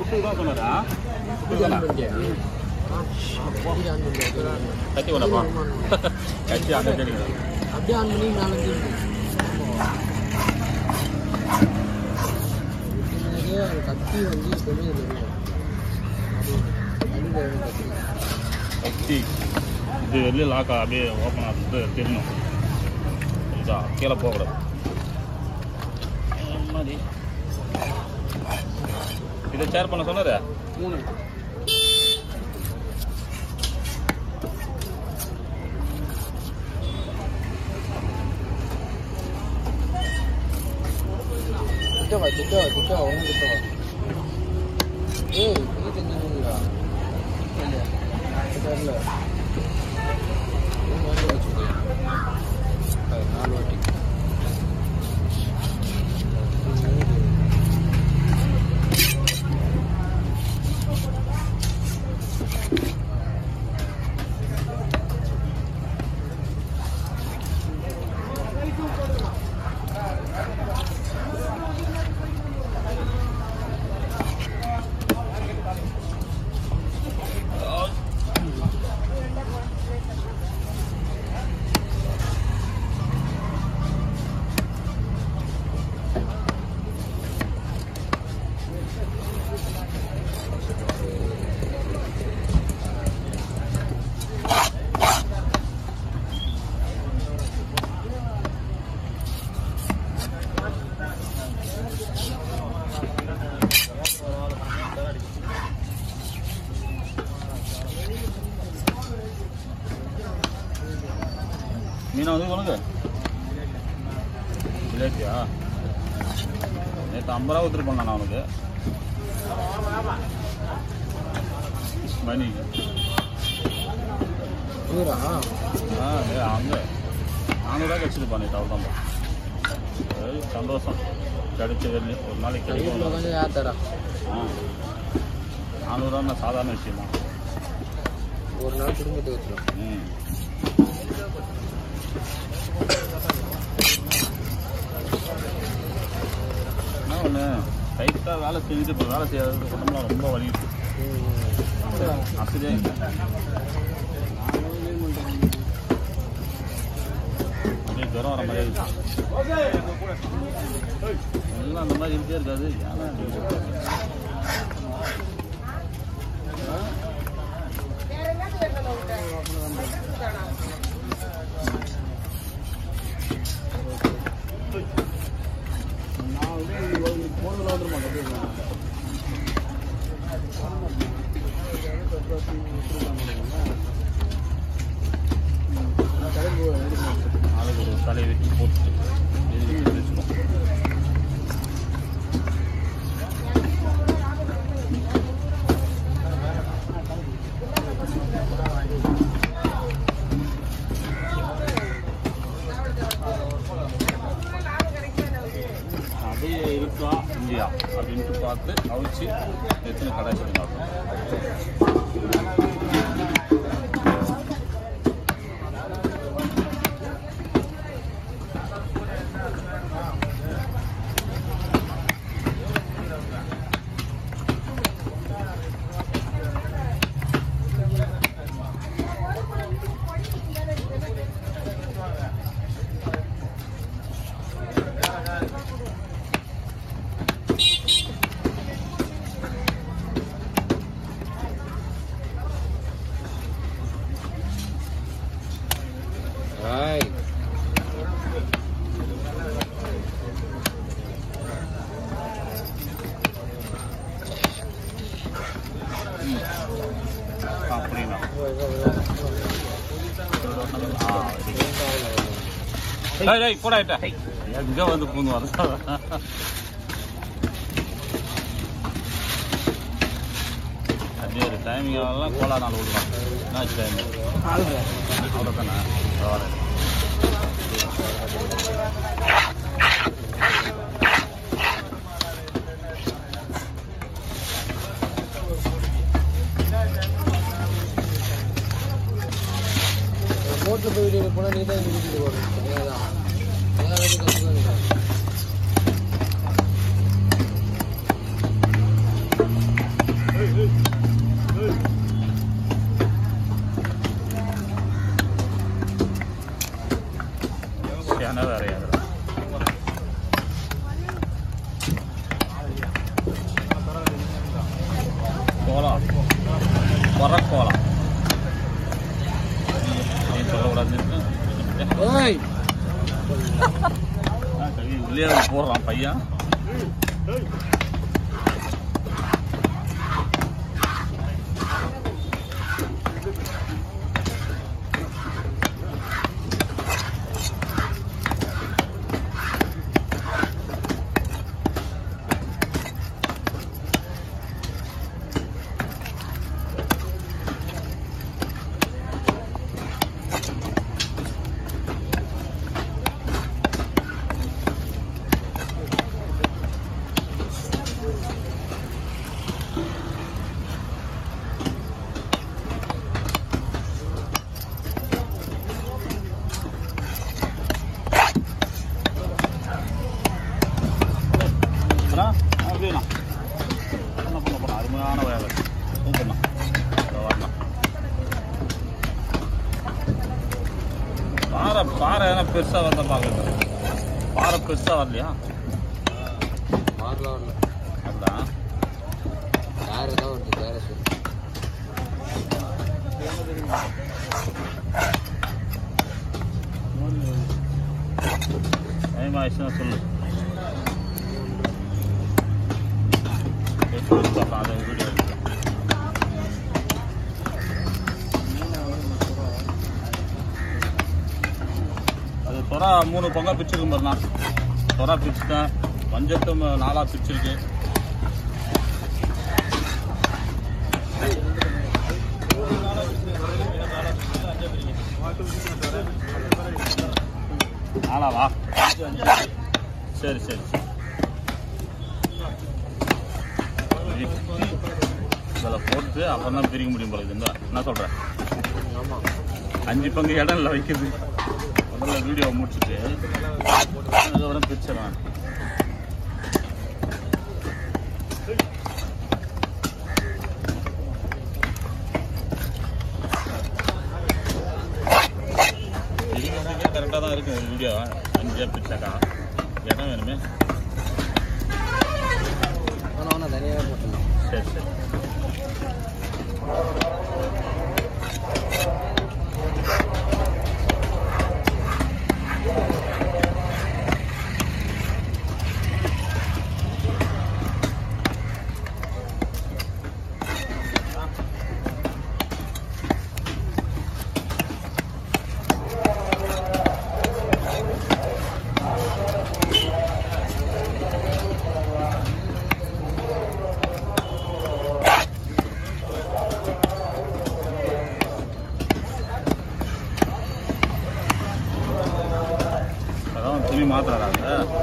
முப்பது ரூபா சொன்னாரா கட்டி கொண்டப்பா கட்டி அங்கே தெரியும் அப்படியே ஆன் பண்ணி நாலஞ்சு இருக்கு எனக்கு கத்தி வந்து எப்பவுமே தெரியும் அது அடியில் கத்தி கட்டி இது வெளியே லாக்கா அப்படியே ஓப்பன் ஆகுது தெரியணும் இதா கீழே போகக்கூடாது மாதிரி இதை ஷேர் பண்ண சொன்னாரு மூணு திட்டவா திட்டவா திட்டவா ஒன்றும் திட்டவா ஏய் இது தெரிஞ்சுங்களா தெரியல நாலு வாட்டி மீனா வந்து உனக்கு ஜிலேபியா நேற்று ஐம்பது ரூபா கொடுத்துருப்பேன் நான் அவனுக்கு மணிக்கு ஊரா ஆ ஏ அங்கே நானூறுரூவா கிடச்சிருப்பா நேற்று அவள் தான் சரி சந்தோஷம் கிடைச்ச வெள்ளி ஒரு நாளைக்கு வீட்டில் கிடைக்கும் உட்காந்து யார் தரா ஆ நானூறுரூவா சாதாரண விஷயம் தான் ஒரு நாள் குடும்பத்தை வச்சிடும் ம் என்ன ஒன்று டைட்டாக வேலை செஞ்சுட்டு இப்போ வேலை செய்யாதது உடம்புலாம் ரொம்ப வலி இருக்கு அசதியாக இல்லை அப்படியே ஜுரம் வர மாதிரி இருக்கு எல்லாம் அந்த மாதிரி இருக்கே இருக்காது ஏன்னா இப்படி இருக்கு? நான் வந்து போனதில் வந்துட மாட்டேன் நாளைக்கு ஒரு தலையை வெட்டி போட்டுட்டு எழுதி வச்சுக்கோ அப்படியே இருக்கா இல்லையா அப்படின்ட்டு பார்த்து அவிச்சு எத்தனை கடை வச்சுருந்தாங்க Right. அப்படின்னா ஆ டேய் டேய் போடா இட்ட எங்க வந்து பூந்து வர அப்படியே ஒரு டைமிங் எல்லாம் கோலா நாள் விடலாம் என்ன டைம் அவ்வளோதானே வரேன் போட்டு போயிட்டு போனால் நீ தான் வீட்டுக்கு போகணும் தனியாக தான் தனியாக வந்து கற்றுக்க பறக்கோலாம் நீ சொல்லக்கூடாது ஓய் உள்ளே போடுறான் பையன் அண்ணா, ஆ, அப்படியேண்ணா. பண்ண, பண்ண, பண்ண. அருமையான வேலை சூப்பர்ண்ணா இதோ வரலாம் பாறை பாறை எதனா பெருசா வந்தா பாக்குறது பாறை பெருசா வரலையா மாறலாம் வரல அதான் யாரு தான் வருது வேற சொல்லு டைம் ஆயிடுச்சுன்னா சொல்லு எப்படி இருக்கு பார்க்கலாம் அதை வீடியோ எடுத்து அது சொரா மூணு பங்கா பிரிச்சிருக்கு பாருண்ணா சொரா பிரிச்சுட்டேன் வஞ்சத்தும் நாலா பிரிச்சிருக்கு நாலாவா சரி சரி சரி இதில் போட்டு அப்புறம் தான் பிரிக்க முடியும் போல இருந்தா என்ன சொல்கிறேன் ஆமா அஞ்சு பங்கு இடம் இல்லை வைக்கிறது முதல்ல வீடியோ முடிச்சுட்டு அதுக்கப்புறம் பிரிச்சிடலாம் கரெக்டாக தான் இருக்கும் வீடியோ அஞ்சு பிரிச்சாக்கா இடம் வேணுமே ஆனா ஆனா தனியாவே போட்டுலாம் சரி சரி அதான் துணி மாத்திராங்க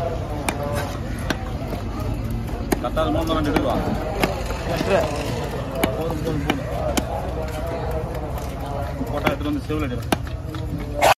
கரெக்டாக மூணு ரெண்டு எடுக்குவா போதும் போதும் போதும் போட்டா எடுத்துட்டு வந்து செவில் அடிக்கிறேன்